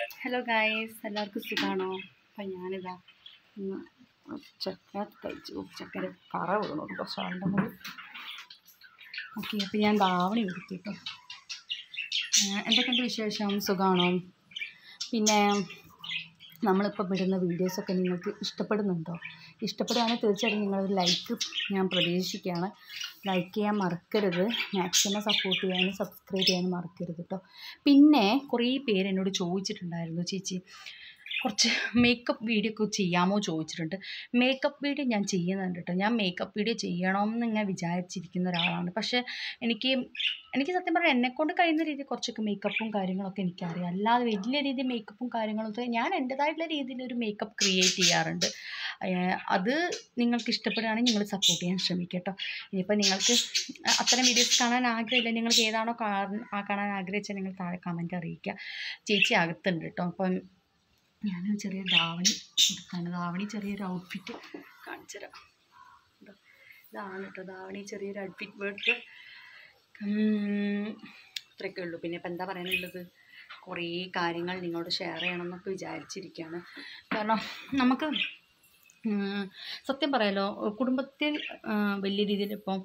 Hello guys എല്ലാവർക്കും സുഖമാണോ അപ്പം ഞാനിതാ ഇന്ന് ചക്ക കഴിച്ചു ചക്കര കറ വീണു കേട്ടോ ഷാളിൻ്റെ മുകളിൽ ഓക്കെ അപ്പം ഞാൻ ദാവണി എടുത്തു കേട്ടോ എന്തൊക്കെയുണ്ട് വിശേഷം സുഖമാണോ പിന്നെ നമ്മളിപ്പോൾ വിടുന്ന വീഡിയോസൊക്കെ നിങ്ങൾക്ക് ഇഷ്ടപ്പെടുന്നുണ്ടോ ഇഷ്ടപ്പെടുകയാണെങ്കിൽ തീർച്ചയായിട്ടും നിങ്ങളൊരു ലൈക്ക് ഞാൻ പ്രതീക്ഷിക്കുകയാണ് ലൈക്ക് ചെയ്യാൻ മറക്കരുത് മാക്സിമം സപ്പോർട്ട് ചെയ്യാനും സബ്സ്ക്രൈബ് ചെയ്യാനും മറക്കരുത് കേട്ടോ പിന്നെ കുറേ പേര് എന്നോട് ചോദിച്ചിട്ടുണ്ടായിരുന്നു ചേച്ചി കുറച്ച് മേക്കപ്പ് വീഡിയോ ഒക്കെ ചെയ്യാമോ ചോദിച്ചിട്ടുണ്ട് മേക്കപ്പ് വീഡിയോ ഞാൻ ചെയ്യുന്നുണ്ട് കേട്ടോ ഞാൻ മേക്കപ്പ് വീഡിയോ ചെയ്യണമെന്ന് ഞാൻ വിചാരിച്ചിരിക്കുന്ന ഒരാളാണ് പക്ഷേ എനിക്ക് എനിക്ക് സത്യം പറഞ്ഞാൽ എന്നെക്കൊണ്ട് കഴിയുന്ന രീതിയിൽ കുറച്ചൊക്കെ മേക്കപ്പും കാര്യങ്ങളൊക്കെ എനിക്കറിയാം അല്ലാതെ വലിയ രീതിയിൽ മേക്കപ്പും കാര്യങ്ങളൊക്കെ ഞാൻ എൻ്റെതായിട്ടുള്ള രീതിയിൽ ഒരു മേക്കപ്പ് ക്രിയേറ്റ് ചെയ്യാറുണ്ട് ഏഹ് അത് നിങ്ങൾക്ക് ഇഷ്ടപ്പെടുകയാണെങ്കിൽ നിങ്ങൾ സപ്പോർട്ട് ചെയ്യാൻ ശ്രമിക്കുക കേട്ടോ ഇനിയിപ്പോൾ നിങ്ങൾക്ക് അത്തരം വീഡിയോസ് കാണാൻ ആഗ്രഹമില്ല നിങ്ങൾക്ക് ഏതാണോ കാണാൻ ആ കാണാൻ ആഗ്രഹിച്ചാൽ നിങ്ങൾ താഴെ കമൻറ്റ് അറിയിക്കുക ചേച്ചി അകത്തുണ്ട് കേട്ടോ അപ്പം ഞാൻ ചെറിയ ധാവണി എടുത്താണ് ധാവണി ചെറിയൊരു ഔട്ട്ഫിറ്റ് കാണിച്ചു തരാം ഇതാ, ഇതാണ് കേട്ടോ ധാവണി ചെറിയൊരു ഔട്ട്ഫിറ്റ് എടുത്ത് ഇത്രയൊക്കെ ഉള്ളൂ പിന്നെ ഇപ്പം എന്താ പറയാനുള്ളത് കുറേ കാര്യങ്ങൾ നിങ്ങളോട് ഷെയർ ചെയ്യണം എന്നൊക്കെ വിചാരിച്ചിരിക്കുകയാണ് കാരണം നമുക്ക് ഉം, സത്യം പറയാലോ കുടുംബത്തിൽ ആ, വലിയ രീതിയിൽ ഇപ്പം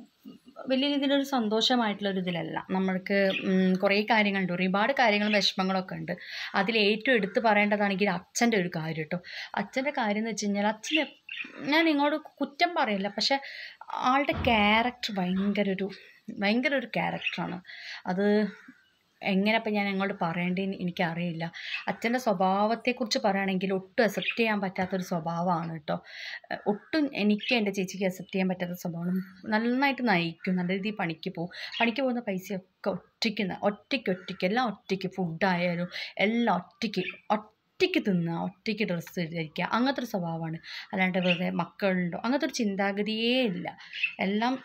വലിയ രീതിയിലൊരു സന്തോഷമായിട്ടുള്ളൊരു ഇതിലല്ല നമ്മൾക്ക് ഉം, കുറേ കാര്യങ്ങളുണ്ട് ഒരുപാട് കാര്യങ്ങളും വിഷമങ്ങളൊക്കെ ഉണ്ട് അതിൽ ഏറ്റവും എടുത്തു പറയേണ്ടതാണെങ്കിൽ അച്ഛൻ്റെ ഒരു കാര്യം കേട്ടോ അച്ഛൻ്റെ കാര്യം എന്ന് വെച്ച് കഴിഞ്ഞാൽ അച്ഛൻ എപ്- ഞാൻ നിങ്ങളോട് കുറ്റം പറയില്ല പക്ഷെ ആളുടെ ക്യാരക്ടർ ഭയങ്കര ഒരു ഭയങ്കര ഒരു ക്യാരക്ടറാണ് അത് എങ്ങനെ ഇപ്പം ഞാൻ നിങ്ങളോട് പറയേണ്ടതെന്ന് എനിക്കറിയില്ല അച്ഛൻ്റെ സ്വഭാവത്തെക്കുറിച്ച് പറയുകയാണെങ്കിൽ ഒട്ടും അക്സെപ്റ്റ് ചെയ്യാൻ പറ്റാത്തൊരു സ്വഭാവമാണ് കേട്ടോ ഏഹ് ഒട്ടും എനിക്ക് എൻ്റെ ചേച്ചിക്ക് അക്സെപ്റ്റ് ചെയ്യാൻ പറ്റാത്ത സ്വഭാവമാണ് നന്നായിട്ട് നയിക്കും നല്ല രീതിയിൽ പണിക്ക് പോകും പണിക്ക് പോകുന്ന പൈസയൊക്കെ ഒറ്റയ്ക്ക് ന- ഒറ്റയ്ക്ക് ഒറ്റയ്ക്ക് എല്ലാം ഒറ്റയ്ക്ക് ഫുഡായാലും എല്ലാം ഒറ്റയ്ക്ക് ഒറ്റയ്ക്ക് തിന്നുക ഒറ്റയ്ക്ക് ഡ്രസ്സ് ധരിക്കുക അങ്ങനത്തെ ഒരു സ്വഭാവമാണ് അല്ലാണ്ട് വെറുതെ മക്കളുണ്ടോ അങ്ങനത്തെ ഒരു ചിന്താഗതിയേ ഇല്ല എല്ലാം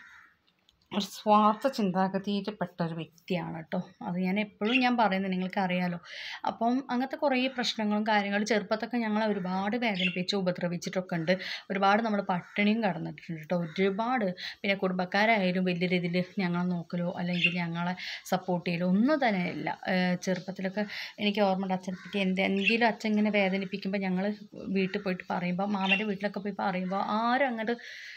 ഒരു സ്വാർത്ഥ ചിന്താഗതിയിൽ പെട്ട ഒരു വ്യക്തിയാണ് കേട്ടോ അത് ഞാൻ എപ്പോഴും ഞാൻ പറയുന്നത് നിങ്ങൾക്ക് അറിയാലോ അപ്പം അങ്ങനത്തെ കുറേ പ്രശ്നങ്ങളും കാര്യങ്ങളും ചെറുപ്പത്തൊക്കെ ഞങ്ങളെ ഒരുപാട് വേദനിപ്പിച്ച് ഉപദ്രവിച്ചിട്ടൊക്കെ ഉണ്ട് ഒരുപാട് നമ്മൾ പട്ടിണിയും കടന്നിട്ടുണ്ട് കേട്ടോ ഒരുപാട് പിന്നെ കുടുംബക്കാരായാലും വലിയ രീതിയിൽ ഞങ്ങളെ നോക്കലോ അല്ലെങ്കിൽ ഞങ്ങളെ സപ്പോർട്ട് ചെയ്യലോ ഒന്നും തന്നെ ഇല്ല ഏഹ് ചെറുപ്പത്തിലൊക്കെ എനിക്ക് ഓർമ്മയുണ്ട് അച്ഛനെ പറ്റി എന്ത് എന്തെങ്കിലും അച്ഛൻ ഇങ്ങനെ വേദനിപ്പിക്കുമ്പോൾ ഞങ്ങൾ വീട്ടിൽ പോയിട്ട് പറയുമ്പോൾ മാമൻ്റെ വീട്ടിലൊക്കെ പോയി പറയുമ്പോൾ ആരും അങ്ങോട്ട്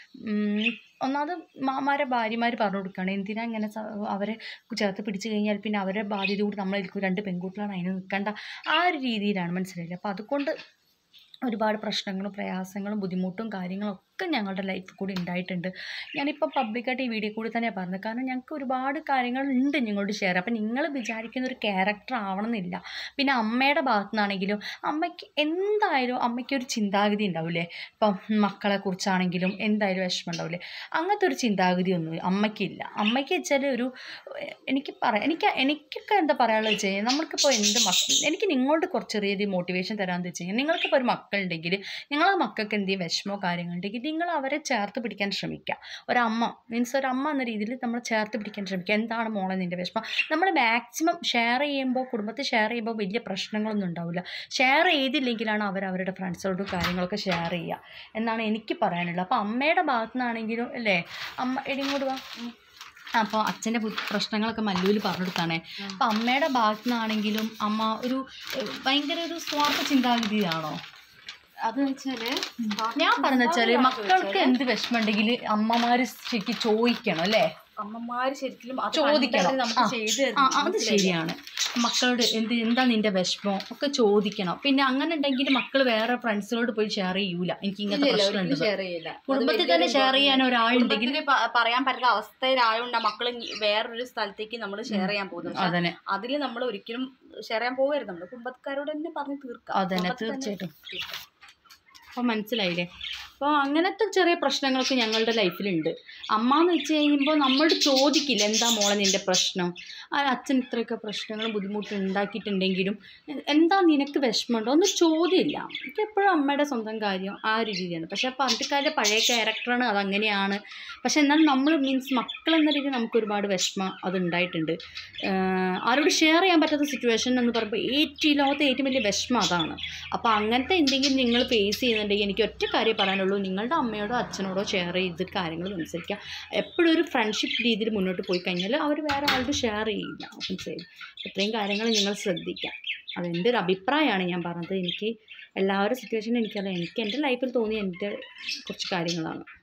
ഉം, ഒന്നാമത് മാമാരെ ഭാര്യമാർ പറഞ്ഞു കൊടുക്കുകയാണ് എന്തിനാ ഇങ്ങനെ സ- അവരെ ചേർത്ത് പിടിച്ചു കഴിഞ്ഞാൽ പിന്നെ അവരുടെ ബാധ്യത കൂടി നമ്മളേൽക്കും രണ്ട് പെൺകുട്ടികളാണ് അതിന് നിൽക്കേണ്ട ആ ഒരു രീതിയിലാണ് മനസ്സിലായില്ലേ അപ്പോൾ അതുകൊണ്ട് ഒരുപാട് പ്രശ്നങ്ങളും പ്രയാസങ്ങളും ബുദ്ധിമുട്ടും കാര്യങ്ങളും ഒക്കെ ഞങ്ങളുടെ ലൈഫിൽ കൂടി ഉണ്ടായിട്ടുണ്ട് ഞാനിപ്പോൾ പബ്ലിക്കായിട്ട് ഈ വീഡിയോ കൂടി തന്നെ പറഞ്ഞത് കാരണം ഞങ്ങൾക്ക് ഒരുപാട് കാര്യങ്ങൾ ഉണ്ട് നിങ്ങളോട് ഷെയർ അപ്പം നിങ്ങൾ വിചാരിക്കുന്ന ഒരു ക്യാരക്ടർ ആവണമെന്നില്ല പിന്നെ അമ്മയുടെ ഭാഗത്തു നിന്നാണെങ്കിലും അമ്മയ്ക്ക് എന്തായാലും അമ്മയ്ക്ക് ഒരു ചിന്താഗതി ഉണ്ടാവില്ലേ ഇപ്പം മക്കളെ കുറിച്ചാണെങ്കിലും എന്തായാലും വിഷമം ഉണ്ടാവില്ലേ അങ്ങനത്തെ ഒരു ചിന്താഗതി ഒന്നും അമ്മയ്ക്കില്ല അമ്മയ്ക്ക് വെച്ചാൽ ഒരു എനിക്ക് പറയാം എനിക്ക് എനിക്കൊക്കെ എന്താ പറയാനുള്ളത് വെച്ച് കഴിഞ്ഞാൽ നമ്മൾക്കിപ്പോൾ എന്ത് മക്കൾ എനിക്ക് നിങ്ങളോട് കുറച്ച് ചെറിയൊരു മോട്ടിവേഷൻ തരാമെന്ന് വെച്ച് കഴിഞ്ഞാൽ നിങ്ങൾക്കിപ്പോൾ ഒരു മക്കളുണ്ടെങ്കിൽ നിങ്ങളെ മക്കൾക്ക് എന്തെങ്കിലും വിഷമോ കാര്യങ്ങളുണ്ടെങ്കിൽ നിങ്ങൾ അവരെ ചേർത്ത് പിടിക്കാൻ ശ്രമിക്കുക ഒരമ്മ മീൻസ് ഒരു അമ്മ എന്ന രീതിയിൽ നമ്മൾ ചേർത്ത് പിടിക്കാൻ ശ്രമിക്കുക എന്താണ് മോളെ നിൻ്റെ വിഷമം നമ്മൾ മാക്സിമം ഷെയർ ചെയ്യുമ്പോൾ കുടുംബത്തിൽ ഷെയർ ചെയ്യുമ്പോൾ വലിയ പ്രശ്നങ്ങളൊന്നും ഉണ്ടാവില്ല ഷെയർ ചെയ്തില്ലെങ്കിലാണ് അവർ അവരുടെ ഫ്രണ്ട്സോടും കാര്യങ്ങളൊക്കെ ഷെയർ ചെയ്യുക എന്നാണ് എനിക്ക് പറയാനുള്ളത് അപ്പോൾ അമ്മയുടെ ഭാഗത്തു നിന്നാണെങ്കിലും അല്ലേ അമ്മ എടിങ്ങോട്ട് വാ അപ്പോൾ അച്ഛൻ്റെ പ്രശ്നങ്ങളൊക്കെ മല്ലുവിൽ പറഞ്ഞു കൊടുത്താണേ അപ്പം അമ്മയുടെ ഭാഗത്തു നിന്നാണെങ്കിലും അമ്മ ഒരു ഏഹ്, ഭയങ്കര ഒരു സ്വാർത്ഥ ചിന്താഗതിയാണോ അത് വെച്ചാല് ഞാൻ പറഞ്ഞ വെച്ചാല് മക്കൾക്ക് എന്ത് വിഷമം ഉണ്ടെങ്കിൽ അമ്മമാര് ശരിക്കും ചോദിക്കണം അല്ലേ അമ്മമാര് ശരിക്കും അത് ചോദിക്കണം. കണ്ടത് നമുക്ക് ആ. ചെയ്ത് ആ തരണം. അത് ശരിയാണ് മക്കളോട് എന്ത് എന്താ നിന്റെ വിഷമം ഒക്കെ ചോദിക്കണം പിന്നെ അങ്ങനെ ഉണ്ടെങ്കിൽ മക്കൾ വേറെ ഫ്രണ്ട്സിനോട് പോയി ഷെയർ ചെയ്യൂല എനിക്ക് ഇങ്ങനത്തെ ഇല്ല, പ്രശ്നം ഒരിക്കലും ഉണ്ട് share ചെയ്യില്ല. അത് കുടുംബത്തിൽ വലിയൊരു തന്നെ ഷെയർ ചെയ്യാൻ ഒരാളുണ്ടെങ്കിൽ കുടുംബത്തില് പ- പറയാൻ പറ്റുന്ന അവസ്ഥയിലായോണ്ട് മക്കള് ഇനി വേറൊരു സ്ഥലത്തേക്ക് നമ്മൾ ഷെയർ ചെയ്യാൻ പോകുന്നു പക്ഷെ അതന്നെ അതില് നമ്മൾ ഒരിക്കലും ഷെയർ ചെയ്യാൻ പോകരുത് നമ്മള് കുടുംബക്കാരോട് തന്നെ പറഞ്ഞ് തീർക്കാം അതന്നെ കുടുംബത്തിൽ തന്നെ തീർച്ചയായിട്ടും തീർക്കാം. അപ്പോൾ മനസ്സിലായില്ലേ അപ്പോൾ അങ്ങനത്തെ ചെറിയ പ്രശ്നങ്ങളൊക്കെ ഞങ്ങളുടെ ലൈഫിലുണ്ട് അമ്മ എന്ന് വെച്ച് കഴിയുമ്പോൾ നമ്മളോട് ചോദിക്കില്ല എന്താ മോളെ നിൻ്റെ പ്രശ്നം ആ അച്ഛൻ ഇത്രയൊക്കെ പ്രശ്നങ്ങളും ബുദ്ധിമുട്ടും ഉണ്ടാക്കിയിട്ടുണ്ടെങ്കിലും എ- എന്താ നിനക്ക് വിഷമമുണ്ടോ ഒന്നും ചോദ്യമില്ല എനിക്ക് എപ്പോഴും അമ്മയുടെ സ്വന്തം കാര്യം ആ ഒരു രീതിയാണ് പക്ഷേ പണ്ടുകാരുടെ പഴയ ക്യാരക്ടറാണ് അതങ്ങനെയാണ് പക്ഷെ എന്നാൽ നമ്മൾ മീൻസ് മക്കൾ എന്ന രീതിയിൽ നമുക്ക് ഒരുപാട് വിഷമം അതുണ്ടായിട്ടുണ്ട് ആഹ് ആരോട് ഷെയർ ചെയ്യാൻ പറ്റാത്ത സിറ്റുവേഷൻ എന്ന് പറയുമ്പോൾ ഏറ്റവും ലോകത്തെ ഏറ്റവും വലിയ വിഷമം അതാണ് അപ്പോൾ അങ്ങനത്തെ എന്തെങ്കിലും നിങ്ങൾ ഫേസ് ചെയ്യുന്നുണ്ടെങ്കിൽ എനിക്ക് ഒറ്റ കാര്യം പറയാൻ പറയാനുള്ളൂ നിങ്ങളുടെ അമ്മയോടോ അച്ഛനോടോ ഷെയർ ചെയ്ത് കാര്യങ്ങൾ മനസ്സിലാക്കുക എപ്പോഴും ഒരു ഫ്രണ്ട്ഷിപ്പ് രീതിയിൽ മുന്നോട്ട് പോയി കഴിഞ്ഞാൽ അവർ വേറെ ആളോട് ഷെയർ ചെയ്യില്ല മനസ്സിലായി ഇത്രയും കാര്യങ്ങൾ നിങ്ങൾ ശ്രദ്ധിക്കാം അതെൻ്റെ ഒരു അഭിപ്രായമാണ് ഞാൻ പറഞ്ഞത് എനിക്ക് എല്ലാവരുടെ സിറ്റുവേഷനും എനിക്കറിയാം എനിക്ക് എൻ്റെ ലൈഫിൽ തോന്നിയ എൻ്റെ കുറച്ച് കാര്യങ്ങളാണ്